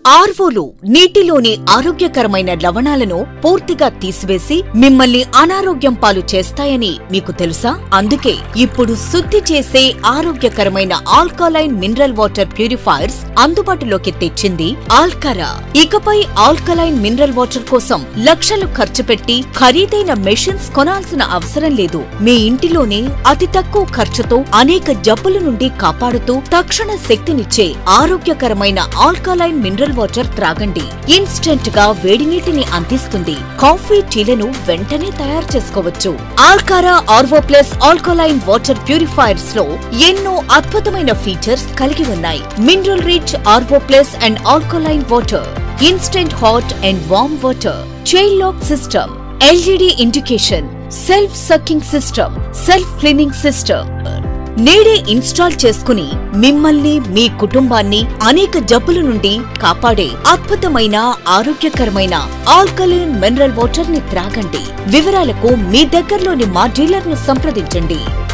ఆర్వోలు నీటిలోని ఆరోగ్యకరమైన లవణాలను పూర్తిగా తీసివేసి మిమ్మల్ని అనారోగ్యం పాలు చేస్తాయని మీకు తెలుసా అందుకే ఇప్పుడు శుద్ధి చేసే ఆరోగ్యకరమైన ఆల్కలైన్ మినరల్ వాటర్ ప్యూరిఫైర్స్ అందుబాటులోకి తెచ్చింది ఆల్కరా ఇకపై ఆల్కలైన్ మినరల్ వాటర్ కోసం లక్షలు ఖర్చు పెట్టి ఖరీదైన మెషిన్స్ కొనాల్సిన అవసరం లేదు మీ ఇంటిలోనే అతి తక్కువ ఖర్చుతో అనేక జబ్బుల నుండి కాపాడుతూ తక్షణ శక్తినిచ్చే ఆరోగ్యకరమైన ఆల్కలైన్ మినరల్ వాటర్ త్రాగండి ఇన్స్టెంట్ గా వేడి నీటిని అందిస్తుంది కాఫీ టీలను వెంటనే తయారు చేసుకోవచ్చు Alkara RO plus alkaline water purifiers లో ఎన్నో అద్భుతమైన ఫీచర్స్ కలిగి ఉన్నాయి mineral rich RO plus and alkaline water instant hot and warm water child lock system LED indication self sucking system self cleaning system నేడే ఇన్స్టాల్ చేసుకుని మిమ్మల్ని మీ కుటుంబాన్ని అనేక జబ్బుల నుండి కాపాడే అద్భుతమైన ఆరోగ్యకరమైన ఆల్కలిన్ మినరల్ వాటర్ ని త్రాగండి వివరాలకు మీ దగ్గరలోని మా డీలర్ ను సంప్రదించండి